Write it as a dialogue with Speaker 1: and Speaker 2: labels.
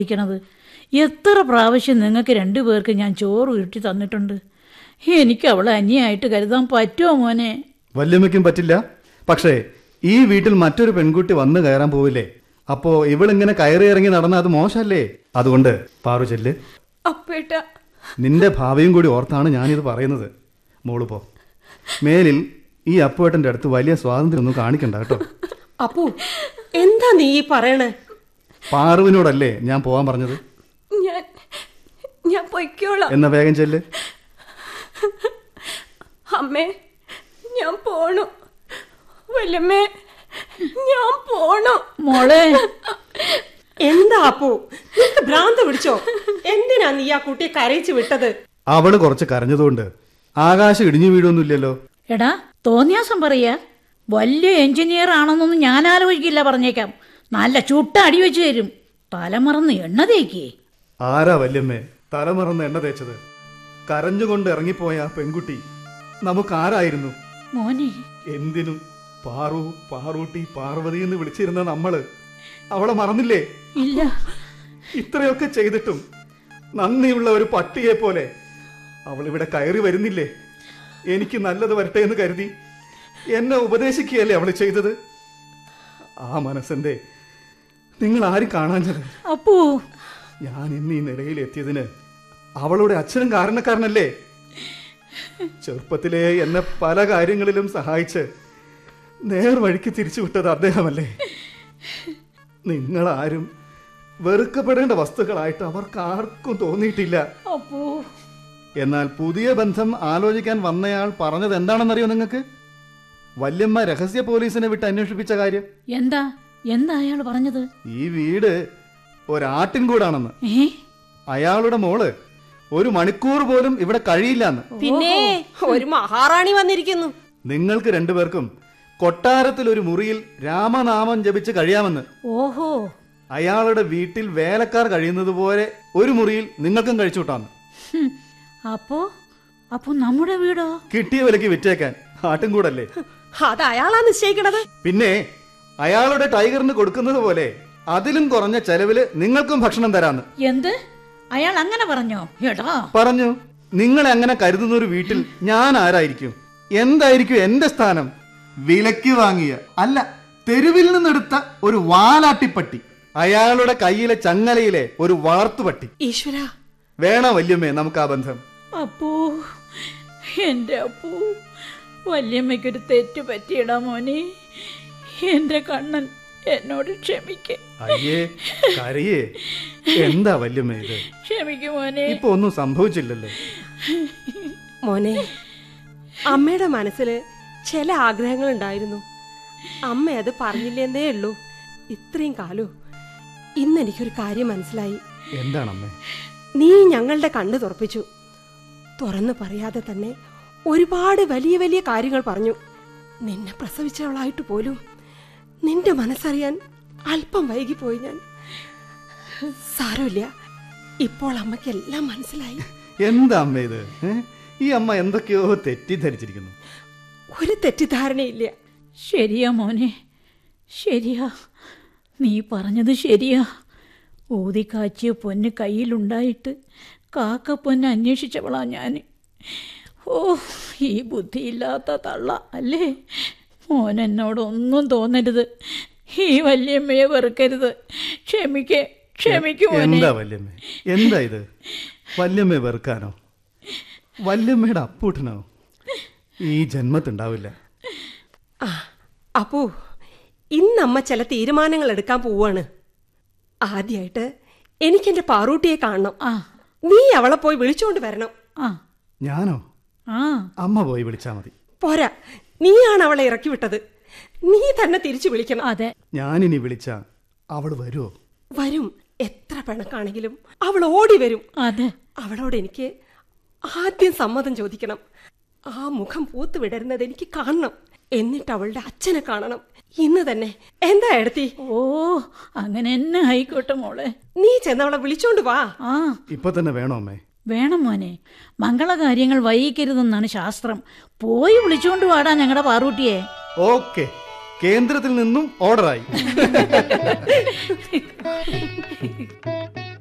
Speaker 1: ഇരിക്കണത് എത്ര പ്രാവശ്യം നിങ്ങൾക്ക് രണ്ടുപേർക്ക് ഞാൻ ചോറ് ഉരുട്ടി തന്നിട്ടുണ്ട് എനിക്ക് അവളെ അന്യായിട്ട് കരുതാൻ പറ്റുമോ മോനെ
Speaker 2: വല്യമ്മയ്ക്കും പറ്റില്ല പക്ഷേ ഈ വീട്ടിൽ മറ്റൊരു പെൺകുട്ടി വന്നു കയറാൻ പോവില്ലേ അപ്പോ ഇവളിങ്ങനെ കയറി ഇറങ്ങി നടന്ന അത് മോശമല്ലേ അതുകൊണ്ട് പാറു ചെല്ല്
Speaker 3: അപ്പേട്ട
Speaker 2: നിന്റെ ഭാവിയും കൂടി ഓർത്താണ് ഞാനിത് പറയുന്നത് മോള് പോ മേലിൽ ഈ അപ്പുവേട്ടന്റെ അടുത്ത് വലിയ സ്വാതന്ത്ര്യം ഒന്നും കാണിക്കണ്ട കേട്ടോ
Speaker 3: അപ്പു എന്താ നീ ഈ പറയണേ
Speaker 2: പാറുവിനോടല്ലേ ഞാൻ പോവാൻ പറഞ്ഞത്
Speaker 3: ഞാൻ ഞാൻ പൊയ്ക്കോളാം
Speaker 2: എന്നാ വേഗം ചെല്ല്
Speaker 3: അമ്മേ ഞാൻ പോണു വല്യമ്മേ ഞാൻ പോണു
Speaker 1: മോളെ
Speaker 3: എന്താ അപ്പു നിനക്ക് ഭ്രാന്ത് പിടിച്ചോ എന്തിനാ നീ ആ കുട്ടിയെ കരയിച്ചു വിട്ടത്
Speaker 2: അവള് കുറച്ച് കരഞ്ഞതുകൊണ്ട് ആകാശം ഇടിഞ്ഞു വീഴൊന്നുമില്ലല്ലോ
Speaker 1: എടാ തോന്നിയാസം പറയാ വലിയ എഞ്ചിനീയർ ആണെന്നൊന്നും ഞാൻ ആലോചിക്കില്ല പറഞ്ഞേക്കാം നല്ല ചുട്ട അടി വെച്ച് തരും തലമറന്ന് എണ്ണ തേക്കേ
Speaker 2: ആരാ വല്യമ്മേ തലമറന്ന് എണ്ണ തേച്ചത് കരഞ്ഞുകൊണ്ട് ഇറങ്ങിപ്പോയ ആ പെൺകുട്ടി നമുക്കാരായിരുന്നു
Speaker 1: മോനെ
Speaker 2: എന്തിനും പാറു പാറൂട്ടി പാർവതി എന്ന് വിളിച്ചിരുന്ന നമ്മള് അവളെ മറന്നില്ലേ
Speaker 1: ഇല്ല
Speaker 2: ഇത്രയൊക്കെ ചെയ്തിട്ടും നന്ദിയുള്ള ഒരു പട്ടിയെ പോലെ അവൾ ഇവിടെ കയറി വരുന്നില്ലേ എനിക്ക് നല്ലത് വരട്ടെ എന്ന് കരുതി എന്നെ ഉപദേശിക്കുകയല്ലേ അവൾ ചെയ്തത് ആ മനസ്സെന്റെ നിങ്ങൾ ആരും കാണാഞ്ഞത്
Speaker 1: അപ്പൂ
Speaker 2: ഞാൻ ഇന്ന് ഈ നിലയിൽ എത്തിയതിന് അവളുടെ അച്ഛനും കാരണക്കാരനല്ലേ ചെറുപ്പത്തിലെ എന്നെ പല കാര്യങ്ങളിലും സഹായിച്ച് നേർവഴിക്ക് തിരിച്ചുവിട്ടത് അദ്ദേഹമല്ലേ നിങ്ങളാരും വെറുക്കപ്പെടേണ്ട വസ്തുക്കളായിട്ട് അവർക്ക് ആർക്കും തോന്നിയിട്ടില്ല
Speaker 1: അപ്പൂ
Speaker 2: എന്നാൽ പുതിയ ബന്ധം ആലോചിക്കാൻ വന്നയാൾ പറഞ്ഞത് എന്താണെന്നറിയോ നിങ്ങൾക്ക് വല്യമ്മ രഹസ്യ പോലീസിനെ വിട്ട് അന്വേഷിപ്പിച്ച കാര്യം
Speaker 1: എന്താ എന്താ അയാൾ പറഞ്ഞത്
Speaker 2: ഈ വീട് ഒരാട്ടിൻകൂടാണെന്ന്
Speaker 1: ഏ
Speaker 2: അയാളുടെ മോള് ഒരു മണിക്കൂർ പോലും ഇവിടെ കഴിയില്ലെന്ന്
Speaker 3: പിന്നെ ഒരു മഹാറാണി വന്നിരിക്കുന്നു
Speaker 2: നിങ്ങൾക്ക് രണ്ടുപേർക്കും കൊട്ടാരത്തിൽ ഒരു മുറിയിൽ രാമനാമം ജപിച്ച് കഴിയാമെന്ന്
Speaker 1: ഓഹോ
Speaker 2: അയാളുടെ വീട്ടിൽ വേലക്കാർ കഴിയുന്നത് പോലെ ഒരു മുറിയിൽ നിങ്ങൾക്കും കഴിച്ചുവിട്ടാന്ന്
Speaker 1: ഹും. അപ്പോ അപ്പോ നമ്മുടെ വീടോ
Speaker 2: കിട്ടിയ വിലക്ക് വിറ്റേക്കാൻ ആട്ടിൻകൂടല്ലേ
Speaker 3: അത് അയാളാ നിശ്ചയിക്കണത്
Speaker 2: പിന്നെ അയാളുടെ ടൈഗറിന് കൊടുക്കുന്നത് പോലെ അതിലും കുറഞ്ഞ ചെലവില് നിങ്ങൾക്കും ഭക്ഷണം തരാന്ന്
Speaker 1: എന്ത് അയാൾ അങ്ങനെ പറഞ്ഞോ എടാ
Speaker 2: പറഞ്ഞു നിങ്ങളെ അങ്ങനെ കരുതുന്ന ഒരു വീട്ടിൽ ഞാൻ ആരായിരിക്കും എന്തായിരിക്കും എന്റെ സ്ഥാനം വിലക്ക് വാങ്ങിയ അല്ല തെരുവിൽ നിന്നെടുത്ത ഒരു വാലാട്ടിപ്പട്ടി അയാളുടെ കയ്യിലെ ചങ്ങലയിലെ ഒരു വളർത്തുപട്ടി
Speaker 3: ഈശ്വര
Speaker 2: വേണോ വല്യമ്മേ നമുക്ക് ആ ബന്ധം
Speaker 1: അപ്പൂ എൻ്റെ അപ്പൂ വല്യമ്മയ്ക്കൊരു തെറ്റ് പറ്റിയിടാ മോനെ എൻ്റെ കണ്ണൻ എന്നോട് ക്ഷമിക്ക
Speaker 2: അയ്യേ കരയേ എന്താ വല്യമ്മേ ഇത്
Speaker 1: ക്ഷമിക്കും മോനെ
Speaker 2: ഇപ്പൊ ഒന്നും സംഭവിച്ചില്ലല്ലോ
Speaker 3: മോനെ അമ്മയുടെ മനസ്സിൽ ചില ആഗ്രഹങ്ങൾ ഉണ്ടായിരുന്നു അമ്മ അത് പറഞ്ഞില്ലെന്നേ ഉള്ളൂ ഇത്രയും കാലവും ഇന്ന് എനിക്കൊരു കാര്യം മനസ്സിലായി
Speaker 2: എന്താണമ്മേ
Speaker 3: നീ ഞങ്ങളുടെ കണ്ണ് തുറപ്പിച്ചു തുറന്നു പറയാതെ തന്നെ ഒരുപാട് വലിയ വലിയ കാര്യങ്ങൾ പറഞ്ഞു നിന്നെ പ്രസവിച്ചവളായിട്ട് പോലും നിന്റെ മനസ്സറിയാൻ അല്പം വൈകിപ്പോയി ഞാൻ സാരമില്ല ഇപ്പോൾ അമ്മയ്ക്കെല്ലാം മനസ്സിലായി
Speaker 2: എന്താ അമ്മ ഇത് ഏ? ഈ അമ്മ എന്തൊക്കെയോ തെറ്റിദ്ധരിച്ചിരിക്കുന്നു
Speaker 3: ഒരു തെറ്റിദ്ധാരണയില്ല
Speaker 1: ശരിയാ മോനെ ശരിയാ നീ പറഞ്ഞത് ശരിയാ ഊതിക്കാച്ചിയ പൊന്ന് കയ്യിലുണ്ടായിട്ട് കാക്ക പൊന്ന് അന്വേഷിച്ചവളാ ഞാൻ ഓ ഈ ബുദ്ധിയില്ലാത്ത തള്ള അല്ലേ മോൻ എന്നോടൊന്നും തോന്നരുത് ഈ വല്യമ്മയെ വെറുക്കരുത് ക്ഷമിക്കേ ക്ഷമിക്കൂ മോനെ
Speaker 2: എന്താ വല്യമ്മേ എന്താ ഇത് വല്യമ്മയെ വെറുക്കാനോ വല്യമ്മയുടെ അപ്പൂട്ടനോ ഈ ജന്മത്തുണ്ടാവില്ല
Speaker 3: ആ അപ്പോ ഇന്നമ്മ ചില തീരുമാനങ്ങൾ എടുക്കാൻ പോവാണ് ആദ്യമായിട്ട് എനിക്കെന്റെ പാറൂട്ടിയെ കാണണം
Speaker 1: ആ
Speaker 3: നീ അവളെ പോയി വിളിച്ചോണ്ട് വരണം
Speaker 1: ആ
Speaker 2: ഞാനോ
Speaker 1: ആ
Speaker 2: അമ്മ പോയി വിളിച്ചാ മതി
Speaker 3: പോരാ നീയാണ് അവളെ ഇറക്കി വിട്ടത് നീ തന്നെ തിരിച്ചു വിളിക്കണം
Speaker 1: അതെ
Speaker 2: ഞാനിനി വിളിച്ച അവൾ വരുമോ
Speaker 3: വരും എത്ര പിണക്കാണെങ്കിലും അവൾ ഓടി വരും
Speaker 1: അതെ
Speaker 3: അവളോട് എനിക്ക് ആദ്യം സമ്മതം ചോദിക്കണം ആ മുഖം പൂത്ത് വിടരുന്നത് എനിക്ക് കാണണം എന്നിട്ട് അവളുടെ അച്ഛനെ കാണണം ഇന്ന് തന്നെ എന്താ എടുത്തി
Speaker 1: ഓ അങ്ങനെ എന്നെ ആയിക്കോട്ടെ മോളെ
Speaker 3: നീ ചെന്നവളെ വിളിച്ചോണ്ട് വാ
Speaker 1: ആ
Speaker 2: ഇപ്പൊ തന്നെ വേണോ അമ്മേ
Speaker 1: വേണം മോനെ മംഗളകാര്യങ്ങൾ വൈകിക്കരുതെന്നാണ് ശാസ്ത്രം പോയി വിളിച്ചുകൊണ്ട് വാടാ ഞങ്ങളുടെ പാറൂട്ടിയെ
Speaker 2: ഓക്കെ കേന്ദ്രത്തിൽ നിന്നും ഓർഡറായി